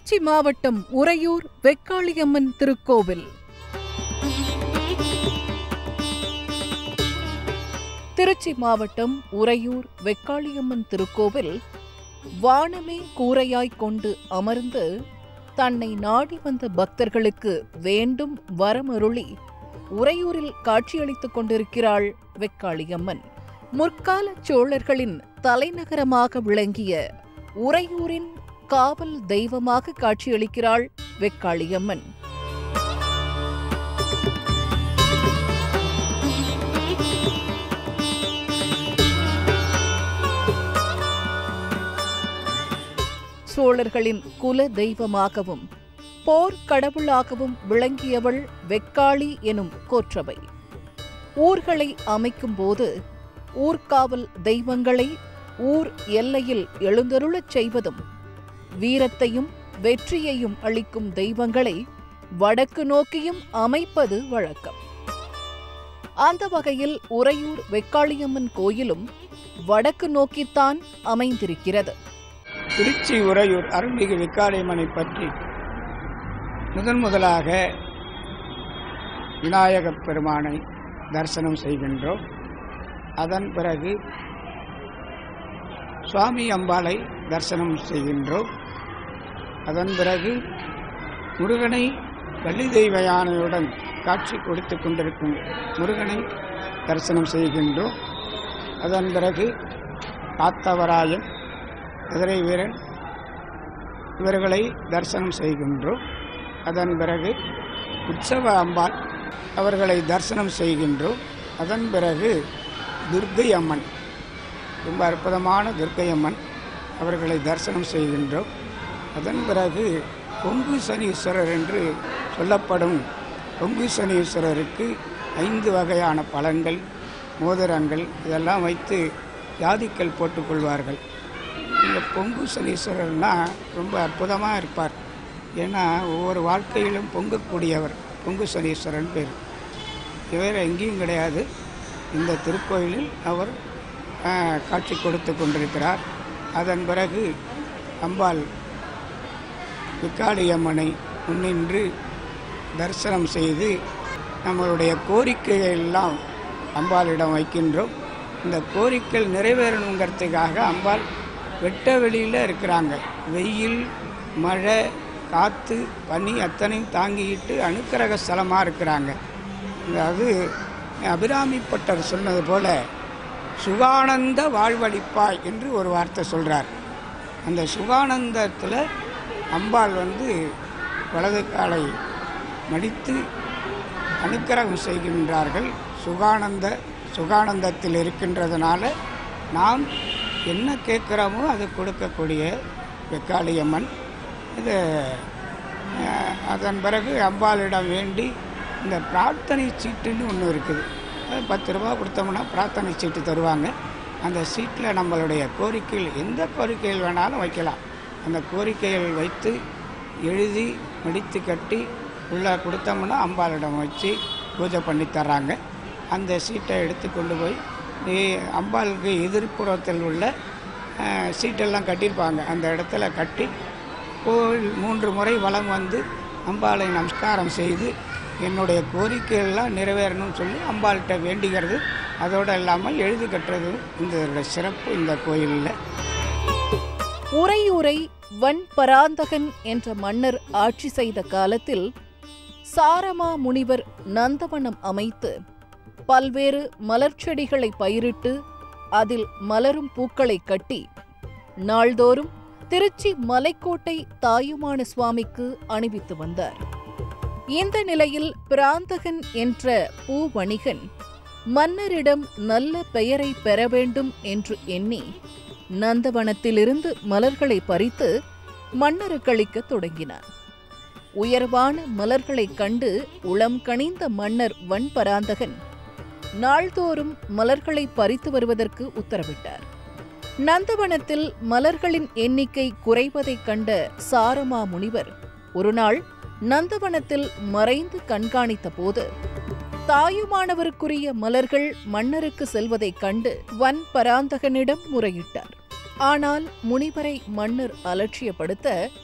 திருச்சி மாவட்டம் உறையூர் வெக்காளியம்மன் திருக்கோவில் திருச்சி மாவட்டம் உறையூர் வெக்காளியம்மன் திருக்கோவில் வானமே கூரையாய்க் கொண்டு அமர்ந்து தன்னை நாடி வந்த பக்தர்களுக்கு வேண்டும் வரமருளி உறையூரில் காட்சியளித்துக் கொண்டிருக்கிறாள் வெக்காளியம்மன் முற்கால சோழர்களின் தலைநகரமாக விளங்கிய உறையூரின் காவல் தெய்வமாக காட்சியளிக்கிறாள் வெக்காளியம்மன் சோழர்களின் குல தெய்வமாகவும் போர் கடவுளாகவும் விளங்கியவள் வெக்காளி எனும் கோற்றவை ஊர்களை அமைக்கும் போது ஊர்காவல் தெய்வங்களை ஊர் எல்லையில் எழுந்தருளச் செய்வதும் வீரத்தையும் வெற்றியையும் அளிக்கும் தெய்வங்களை வடக்கு நோக்கியும் அமைப்பது வழக்கம் அந்த வகையில் உறையூர் வெக்காளியம்மன் கோயிலும் வடக்கு நோக்கித்தான் அமைந்திருக்கிறது திருச்சி உறையூர் அருள்மிகு விக்காளியம்மனை பற்றி முதன் முதலாக விநாயகப் பெருமானை தரிசனம் செய்கின்றோம் அதன் பிறகு சுவாமி அம்பாளை தரிசனம் செய்கின்றோம் அதன் பிறகு முருகனை வள்ளி தெய்வ யானையுடன் காட்சி கொடுத்துக் கொண்டிருக்கும் முருகனை தரிசனம் செய்கின்றோம் அதன் பிறகு காத்தவராயன் குதிரை வீரன் இவர்களை தரிசனம் செய்கின்றோம் அதன் பிறகு உற்சவ அம்பாள் அவர்களை தரிசனம் செய்கின்றோம் அதன் பிறகு துர்க்கை அம்மன் ரொம்ப அற்புதமான துர்க்கை அம்மன் அவர்களை தரிசனம் செய்கின்றோம் அதன் பிறகு கொங்கு சனீஸ்வரர் என்று சொல்லப்படும் கொங்கு சனீஸ்வரருக்கு ஐந்து வகையான பழங்கள் மோதிரங்கள் இதெல்லாம் வைத்து ஜாதிக்கல் போட்டுக்கொள்வார்கள் இந்த பொங்கு சனீஸ்வரர்னா ரொம்ப அற்புதமாக இருப்பார் ஏன்னா ஒவ்வொரு வாழ்க்கையிலும் பொங்கக்கூடியவர் பொங்கு சனீஸ்வரன் பேர் இவர் எங்கேயும் கிடையாது இந்த திருக்கோயிலில் அவர் ஆஹ், காட்சி கொடுத்து கொண்டிருக்கிறார் அதன் பிறகு அம்பாள் விக்காளியம்மனை முன்னின்று தரிசனம் செய்து நம்மளுடைய கோரிக்கைகள் எல்லாம் அம்பாளிடம் வைக்கின்றோம் இந்த கோரிக்கைகள் நிறைவேறணுங்கிறதுக்காக அம்பாள் வெட்ட வெளியில் இருக்கிறாங்க வெயில் மழை காற்று பனி அத்தனையும் தாங்கிக்கிட்டு அனுக்கிரக ஸ்தலமாக இருக்கிறாங்க அதாவது அபிராமிப்பட்டர் சொன்னது போல சுகானந்த வாழ்வழிப்பாய் என்று ஒரு வார்த்தை சொல்கிறார் அந்த சுகானந்தத்தில் அம்பாள் வந்து வலது காலை மடித்து அனுக்கிரகம் செய்கின்றார்கள் சுகானந்த சுகானந்தத்தில் இருக்கின்றதுனால நாம் என்ன கேட்குறோமோ அது கொடுக்கக்கூடிய வெக்காளியம்மன் இது அஹ், அதன் பிறகு அம்பாளிடம் வேண்டி இந்த பிரார்த்தனை சீட்டுன்னு ஒன்று இருக்குது அது பத்து ரூபா கொடுத்தோம்னா பிரார்த்தனை சீட்டு தருவாங்க அந்த சீட்டில் நம்மளுடைய கோரிக்கைகள் எந்த கோரிக்கைகள் வேணாலும் வைக்கலாம் அந்த கோரிக்கைகள் வைத்து எழுதி மடித்து கட்டி உள்ளே கொடுத்தோம்னா அம்பாளிடம் வச்சு பூஜை பண்ணி தர்றாங்க அந்த சீட்டை எடுத்து கொண்டு போய் நீ- அம்பாளுக்கு எதிர்ப்புறத்தில் உள்ள அஹ், சீட்டெல்லாம் கட்டியிருப்பாங்க அந்த இடத்துல கட்டி கோவில் மூன்று முறை வலம் வந்து அம்பாளை நமஸ்காரம் செய்து என்னுடைய கோரிக்கையெல்லாம் நிறைவேறணும்னு சொல்லி அம்பாள்கிட்ட வேண்டிக்கிறது அதோடு இல்லாமல் எழுதி கட்டுறது இந்த சிறப்பு இந்த கோயிலில் உறையூரை வன் பராந்தகன் என்ற மன்னர் ஆட்சி செய்த காலத்தில் சாரமா முனிவர் நந்தவனம் அமைத்து பல்வேறு மலர்ச்செடிகளை பயிரிட்டு அதில் மலரும் பூக்களை கட்டி நாள்தோறும் திருச்சி மலைக்கோட்டை தாயுமான சுவாமிக்கு அணிவித்து வந்தார் இந்த நிலையில் பிராந்தகன் என்ற பூ வணிகன் மன்னரிடம் நல்ல பெயரை பெற வேண்டும் என்று எண்ணி நந்தவனத்திலிருந்து மலர்களை பறித்து மன்னருக்களிக்கத் தொடங்கினார் உயர்வான மலர்களைக் கண்டு உளம் கனிந்த மன்னர் வன்பராந்தகன் நாள்தோறும் மலர்களை பறித்து வருவதற்கு உத்தரவிட்டார் நந்தவனத்தில் மலர்களின் எண்ணிக்கை குறைவதைக் கண்ட சாரமா முனிவர் ஒருநாள் நந்தவனத்தில் மறைந்து கண்காணித்த போது தாயுமானவருக்குரிய மலர்கள் மன்னருக்கு செல்வதைக் கண்டு வன் பராந்தகனிடம் முறையிட்டார் ஆனால் முனிவரை மன்னர் அலட்சியப்படுத்த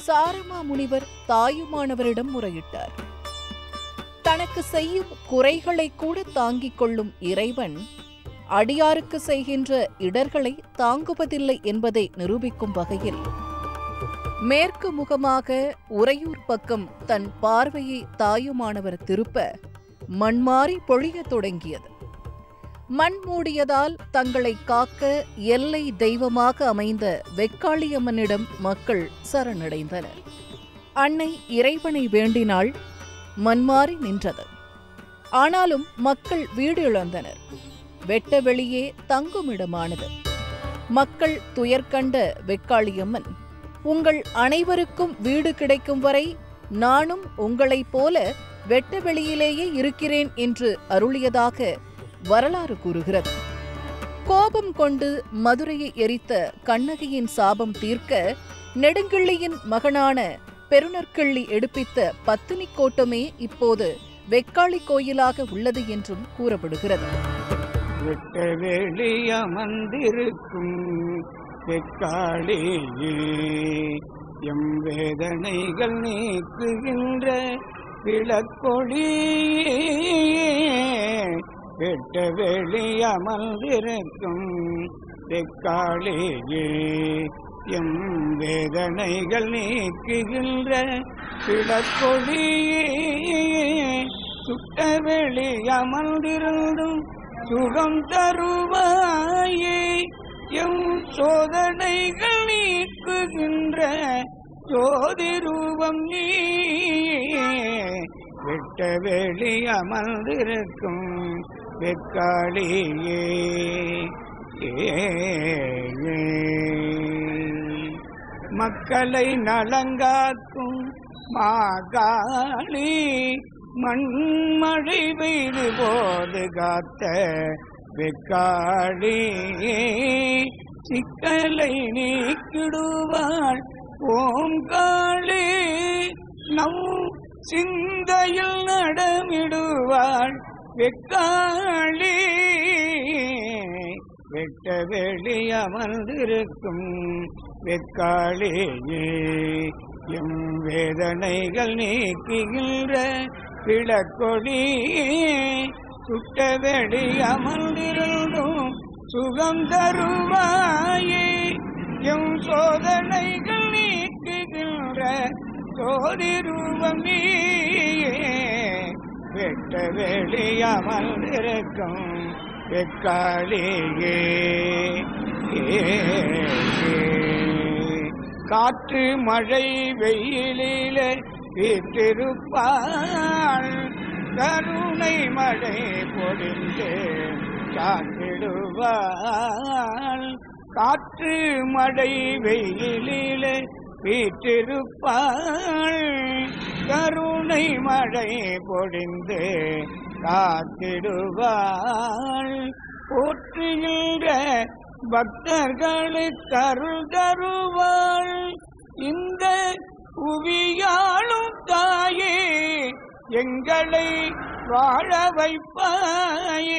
சாரமா முனிவர் தாயுமானவரிடம் முறையிட்டார் தனக்கு செய்யும் குறைகளை கூட தாங்கிக் கொள்ளும் இறைவன் அடியாருக்கு செய்கின்ற இடர்களை தாங்குவதில்லை என்பதை நிரூபிக்கும் வகையில் மேற்கு முகமாக உறையூர் பக்கம் தன் பார்வையை தாயுமானவர் திருப்ப மண்மாறி பொழியத் தொடங்கியது மண் மூடியதால் தங்களை காக்க எல்லை தெய்வமாக அமைந்த வெக்காளியம்மனிடம் மக்கள் சரணடைந்தனர் அன்னை இறைவனை வேண்டினாள் மண்மாறி நின்றது ஆனாலும் மக்கள் வீடு இழந்தனர் வெட்ட வெளியே தங்குமிடமானது மக்கள் துயர்கண்ட வெக்காளியம்மன் உங்கள் அனைவருக்கும் வீடு கிடைக்கும் வரை நானும் உங்களைப் போல வெட்ட வெளியிலேயே இருக்கிறேன் என்று அருளியதாக வரலாறு கூறுகிறது கோபம் கொண்டு மதுரையை எரித்த கண்ணகியின் சாபம் தீர்க்க நெடுங்கிள்ளியின் மகனான பெருநற்கிள்ளி எடுப்பித்த பத்தினி கோட்டமே இப்போது வெக்காளி கோயிலாக உள்ளது என்றும் கூறப்படுகிறது விட்ட வெளி அமர்ந்திருக்கும் வெக்காளியே எம் வேதனைகள் நீக்குகின்ற விளக்கொளியே விட்ட வெளி அமர்ந்திருக்கும் வெக்காளியே எம் வேதனைகள் நீக்குகின்ற விளக்கொளியே சுட்ட வெளி அமர்ந்திருந்தும் சுகம் தருவாயே எம் சோதனைகள் நீக்குகின்ற ஜோதி ரூபம் நீ விட்ட வெளி அமர்ந்திருக்கும் வெக்காளியே ஏ மக்களை நலங்காக்கும் மாகாளி மண்மழை பெய்து போது காத்த வெக்காளி சிக்கலை நீக்கிடுவாள் ஓம் காளி நம் சிந்தையில் நடமிடுவாள் வெக்காளி வெட்ட வெளி அமர்ந்திருக்கும் வெக்காளியே எம் வேதனைகள் நீக்குகின்ற விளக்கொடியே சுட்ட வெளி அமர்ந்திருந்தும் சுகம் தருவாயே எம் சோதனைகள் நீக்குகின்ற சோதி ரூபம் நீயே வெட்ட வெளி அமர்ந்திருக்கும் வெக்காளியே காற்று மழை வெயிலில வீட்டிருப்பாள் கருணை மழை பொழிந்து சாத்திடுவாள் காற்று மழை வெயிலில வீட்டிருப்பாள் கருணை மழை பொழிந்து காத்திடுவாள் போற்றுகின்ற பக்தர்களுக்கு அருள் தருவாள் இந்த புவியாளும் தாயே எங்களை வாழ வைப்பாயே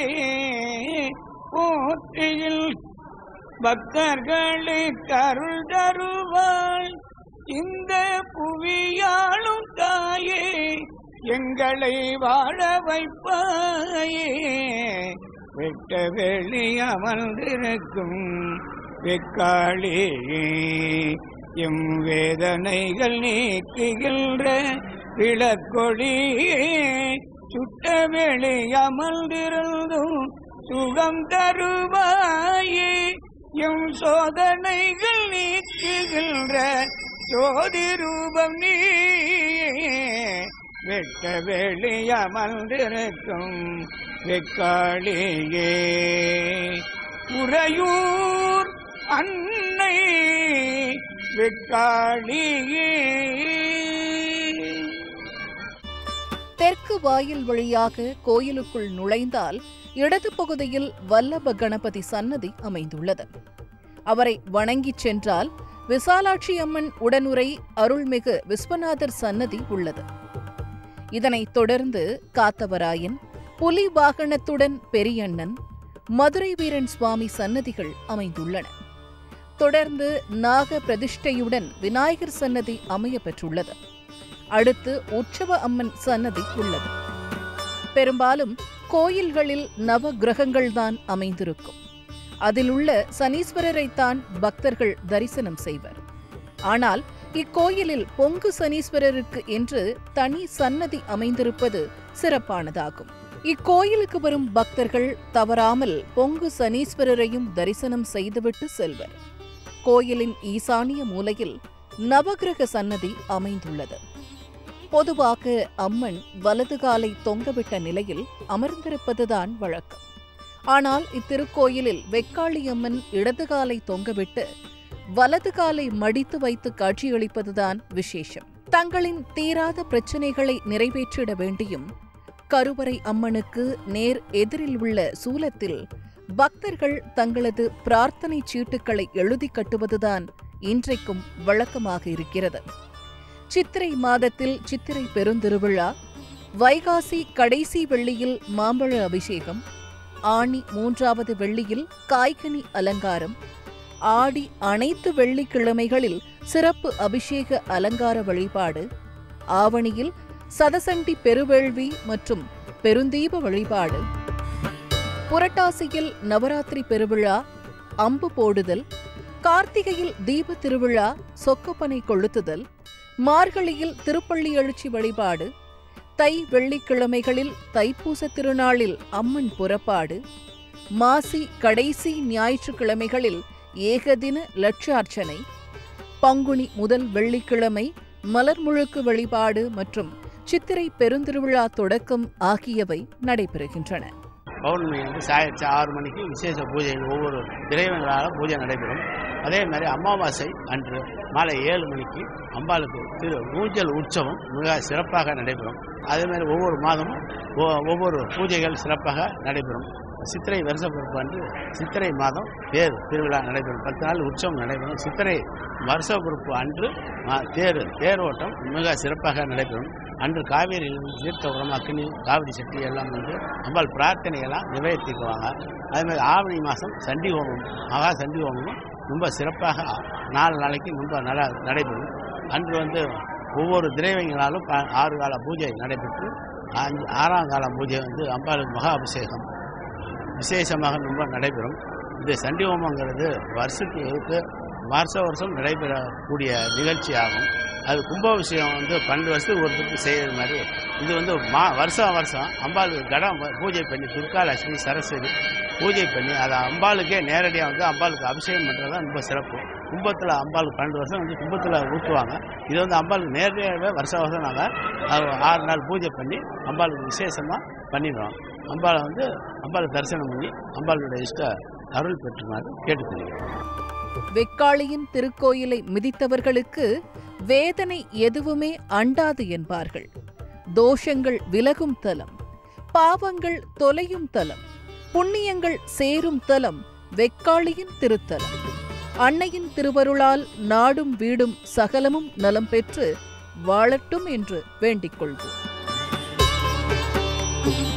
போற்றியில் பக்தர்களுக்கு அருள் தருவாள் இந்த புவியாளும் தாயே எங்களை வாழ வைப்பாயே வெட்ட வெளி அமர்ந்திருக்கும் வெக்காளியே எம் வேதனைகள் நீக்குகின்ற விளக்கொடியே சுட்ட வெளி அமர்ந்திருந்தும் சுகம் தருவாயே எம் சோதனைகள் நீக்குகின்ற ஜோதி ரூபம் நீ வெட்ட வெளி அமர்ந்திருக்கும் வெக்காளியே உறையூர் அன்னை வெக்காளியே தெற்கு வாயில் வழியாக கோயிலுக்குள் நுழைந்தால் இடது பகுதியில் வல்லப கணபதி சன்னதி அமைந்துள்ளது அவரை வணங்கிச் சென்றால் விசாலாட்சி அம்மன் உடனுரை அருள்மிகு விஸ்வநாதர் சன்னதி உள்ளது இதனைத் தொடர்ந்து காத்தவராயன் புலி வாகனத்துடன் பெரியண்ணன் மதுரை வீரன் சுவாமி சன்னதிகள் அமைந்துள்ளன தொடர்ந்து நாக பிரதிஷ்டையுடன் விநாயகர் சன்னதி அமைய பெற்றுள்ளது அடுத்து உற்சவ அம்மன் சன்னதி உள்ளது பெரும்பாலும் கோயில்களில் நவ கிரகங்கள்தான் அமைந்திருக்கும் அதில் உள்ள சனீஸ்வரரைத்தான் பக்தர்கள் தரிசனம் செய்வர் ஆனால் இக்கோயிலில் பொங்கு சனீஸ்வரருக்கு என்று தனி சன்னதி அமைந்திருப்பது சிறப்பானதாகும் இக்கோயிலுக்கு வரும் பக்தர்கள் தவறாமல் பொங்கு சனீஸ்வரரையும் தரிசனம் செய்துவிட்டு செல்வர் கோயிலின் ஈசானிய மூலையில் நவகிரக சன்னதி அமைந்துள்ளது பொதுவாக அம்மன் வலது காலை தொங்கவிட்ட நிலையில் அமர்ந்திருப்பதுதான் வழக்கம் ஆனால் இத்திருக்கோயிலில் வெக்காளி அம்மன் இடது காலை தொங்கவிட்டு வலது காலை மடித்து வைத்து காட்சியளிப்பதுதான் விசேஷம் தங்களின் தீராத பிரச்சினைகளை நிறைவேற்றிட வேண்டியும் கருவறை அம்மனுக்கு நேர் எதிரில் உள்ள சூலத்தில் பக்தர்கள் தங்களது பிரார்த்தனை சீட்டுக்களை எழுதி கட்டுவதுதான் இன்றைக்கும் வழக்கமாக இருக்கிறது சித்திரை மாதத்தில் சித்திரை பெருந்திருவிழா வைகாசி கடைசி வெள்ளியில் மாம்பழ அபிஷேகம் ஆணி மூன்றாவது வெள்ளியில் காய்கனி அலங்காரம் ஆடி அனைத்து வெள்ளிக்கிழமைகளில் சிறப்பு அபிஷேக அலங்கார வழிபாடு ஆவணியில் சதசண்டி பெருவேள்வி மற்றும் பெருந்தீப வழிபாடு புரட்டாசியில் நவராத்திரி பெருவிழா அம்பு போடுதல் கார்த்திகையில் தீப திருவிழா சொக்கப்பனை கொளுத்துதல் மார்கழியில் திருப்பள்ளி எழுச்சி வழிபாடு தை வெள்ளிக்கிழமைகளில் தைப்பூச திருநாளில் அம்மன் புறப்பாடு மாசி கடைசி ஞாயிற்றுக்கிழமைகளில் ஏகதின லட்சார்ச்சனை பங்குனி முதல் வெள்ளிக்கிழமை மலர் முழுக்கு வழிபாடு மற்றும் சித்திரை பெருந்திருவிழா தொடக்கம் ஆகியவை நடைபெறுகின்றன பௌர்ணமி வந்து சாயச்சு ஆறு மணிக்கு விசேஷ பூஜை ஒவ்வொரு இறைவங்களால் பூஜை நடைபெறும் அதே மாதிரி அமாவாசை அன்று மாலை ஏழு மணிக்கு அம்பாளுக்கு திரு ஊஞ்சல் உற்சவம் மிக சிறப்பாக நடைபெறும் அதே மாதிரி ஒவ்வொரு மாதமும் ஒ- ஒவ்வொரு பூஜைகள் சிறப்பாக நடைபெறும் சித்திரை வருஷ பொறுப்பு அன்று சித்திரை மாதம் தேர் திருவிழா நடைபெறும் பத்து நாள் உற்சவம் நடைபெறும் சித்திரை வருஷ பொறுப்பு அன்று மா- தேர் தேரோட்டம் மிக சிறப்பாக நடைபெறும் அன்று காவேரியில் தீர்த்த உரம் அக்னி காவிரி சக்தி எல்லாம் வந்து அம்பாள் பிரார்த்தனையெல்லாம் நிறைவேற்றிக்குவாங்க அதே மாதிரி ஆவணி மாதம் சண்டி ஹோமம் மகா சண்டி ஹோமமும் ரொம்ப சிறப்பாக நாலு நாளைக்கு ரொம்ப நல்லா நடைபெறும் அன்று வந்து ஒவ்வொரு திரைவங்களாலும் ப- ஆறு கால பூஜை நடைபெற்று அஞ்சு ஆறாம் கால பூஜை வந்து அம்பாளுக்கு மகா அபிஷேகம் விசேஷமாக ரொம்ப நடைபெறும் இந்த சண்டி ஹோமங்கிறது வருஷத்துக்கு வருஷ வருஷம் நடைபெறக்கூடிய நிகழ்ச்சி ஆகும் அது கும்பாபிஷேகம் வந்து பன்னெண்டு வருஷத்துக்கு ஒரு திருப்பி செய்யறது மாதிரி இது வந்து மா வருஷம் வருஷம் அம்பாளுக்கு கடம் பூஜை பண்ணி துர்கா லட்சுமி சரஸ்வதி பூஜை பண்ணி அதை அம்பாளுக்கே நேரடியாக வந்து அம்பாளுக்கு அபிஷேகம் பண்ணுறது தான் ரொம்ப சிறப்பு கும்பத்தில் அம்பாளுக்கு பன்னெண்டு வருஷம் வந்து கும்பத்தில் ஊற்றுவாங்க இது வந்து அம்பாளுக்கு நேரடியாகவே வருஷம் வருஷம் நாங்கள் ஆறு நாள் பூஜை பண்ணி அம்பாளுக்கு விசேஷமாக பண்ணிடுவோம் அம்பாளை வந்து அம்பாளை தரிசனம் பண்ணி அம்பாளுடைய இஷ்ட அருள் பெற்றுமாறு கேட்டுக்கொள்கிறேன் வெக்காளியின் திருக்கோயிலை மிதித்தவர்களுக்கு வேதனை எதுவுமே அண்டாது என்பார்கள் தோஷங்கள் விலகும் தலம் பாவங்கள் தொலையும் தலம் புண்ணியங்கள் சேரும் தலம் வெக்காளியின் திருத்தலம் அன்னையின் திருவருளால் நாடும் வீடும் சகலமும் நலம் பெற்று வாழட்டும் என்று வேண்டிக் கொள்வோம்